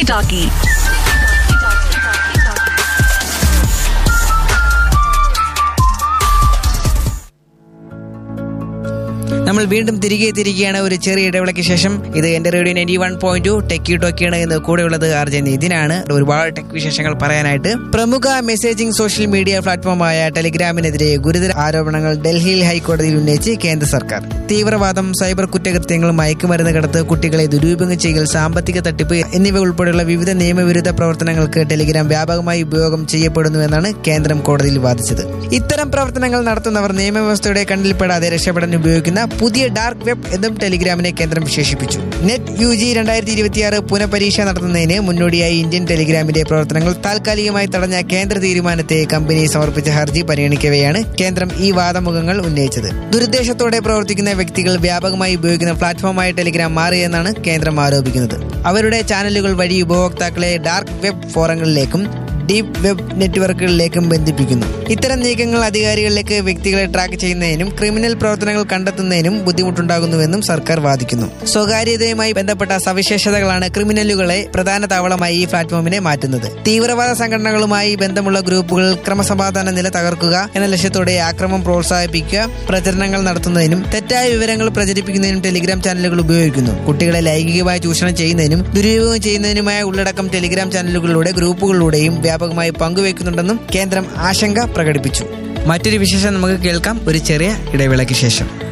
Talkie. നമ്മൾ വീണ്ടും തിരികെ തിരികെയാണ് ഒരു ചെറിയ ഇടവേളയ്ക്ക് ശേഷം ഇത് എന്റെ radio ninety one point two techie ടോക്കിയാണ് ഇന്ന് കൂടെയുള്ളത് ആർജെ ഇതിനാണ് ഒരുപാട് ടെക് വിശേഷങ്ങൾ പറയാനായിട്ട് പ്രമുഖ മെസ്സേജിംഗ് സോഷ്യൽ മീഡിയ പ്ലാറ്റ്ഫോമായ ടെലിഗ്രാമിനെതിരെ ഗുരുതര ആരോപണങ്ങൾ ഡൽഹിയിൽ ഹൈക്കോടതിയിൽ ഉന്നയിച്ച് കേന്ദ്ര സർക്കാർ തീവ്രവാദം സൈബർ കുറ്റകൃത്യങ്ങൾ മയക്കുമരുന്ന് കടത്ത് കുട്ടികളെ ദുരുപയോഗം ചെയ്യൽ സാമ്പത്തിക തട്ടിപ്പ് എന്നിവ ഉൾപ്പെടെയുള്ള വിവിധ നിയമവിരുദ്ധ പ്രവർത്തനങ്ങൾക്ക് ടെലിഗ്രാം വ്യാപകമായി ഉപയോഗം ചെയ്യപ്പെടുന്നുവെന്നാണ് കേന്ദ്രം കോടതിയിൽ വാദിച്ചത് ഇത്തരം പ്രവർത്തനങ്ങൾ നടത്തുന്നവർ നിയമവ്യവസ്ഥയുടെ കണ്ണിൽപ്പെടാതെ രക്ഷപ്പെടാൻ ഉപയോഗിക്കുന്ന പുതിയ ഡാർക്ക് വെബ് എന്നും ടെലിഗ്രാമിനെ കേന്ദ്രം വിശേഷിപ്പിച്ചു നെറ്റ് യു ജി രണ്ടായിരത്തി ഇരുപത്തിയാറ് പുനഃപരീക്ഷ നടത്തുന്നതിന് മുന്നോടിയായി ഇന്ത്യൻ ടെലിഗ്രാമിന്റെ പ്രവർത്തനങ്ങൾ താൽക്കാലികമായി തടഞ്ഞ കേന്ദ്ര തീരുമാനത്തെ കമ്പനി സമർപ്പിച്ച ഹർജി പരിഗണിക്കവെയാണ് കേന്ദ്രം ഈ വാദമുഖങ്ങൾ ഉന്നയിച്ചത് ദുരുദ്ദേശത്തോടെ പ്രവർത്തിക്കുന്ന വ്യക്തികൾ വ്യാപകമായി ഉപയോഗിക്കുന്ന പ്ലാറ്റ്ഫോമായ ടെലിഗ്രാം മാറിയെന്നാണ് കേന്ദ്രം ആരോപിക്കുന്നത് അവരുടെ ചാനലുകൾ വഴി ഉപഭോക്താക്കളെ ഡാർക്ക് വെബ് ഫോറങ്ങളിലേക്കും ഡീപ് വെബ് നെറ്റ്വർക്കുകളിലേക്കും ബന്ധിപ്പിക്കുന്നു ഇത്തരം നീക്കങ്ങൾ അധികാരികളിലേക്ക് വ്യക്തികളെ ട്രാക്ക് ചെയ്യുന്നതിനും ക്രിമിനൽ പ്രവർത്തനങ്ങൾ കണ്ടെത്തുന്നതിനും ബുദ്ധിമുട്ടുണ്ടാകുന്നുവെന്നും സർക്കാർ വാദിക്കുന്നു സ്വകാര്യതയുമായി ബന്ധപ്പെട്ട സവിശേഷതകളാണ് ക്രിമിനലുകളെ പ്രധാന താവളമായി ഈ പ്ലാറ്റ്ഫോമിനെ മാറ്റുന്നത് തീവ്രവാദ സംഘടനകളുമായി ബന്ധമുള്ള ഗ്രൂപ്പുകൾ ക്രമസമാധാന നില തകർക്കുക എന്ന ലക്ഷ്യത്തോടെ ആക്രമം പ്രോത്സാഹിപ്പിക്കുക പ്രചരണങ്ങൾ നടത്തുന്നതിനും തെറ്റായ വിവരങ്ങൾ പ്രചരിപ്പിക്കുന്നതിനും ടെലിഗ്രാം ചാനലുകൾ ഉപയോഗിക്കുന്നു കുട്ടികളെ ലൈംഗികമായി ചൂഷണം ചെയ്യുന്നതിനും ദുരുപയോഗം ചെയ്യുന്നതിനുമായ ഉള്ളടക്കം ടെലിഗ്രാം ചാനലുകളിലൂടെ ഗ്രൂപ്പുകളിലൂടെയും വ്യാപകമായി പങ്കുവയ്ക്കുന്നുണ്ടെന്നും കേന്ദ്രം ആശങ്ക പ്രകടിപ്പിച്ചു മറ്റൊരു വിശേഷം നമുക്ക് കേൾക്കാം ഒരു ചെറിയ ഇടവേളയ്ക്ക് ശേഷം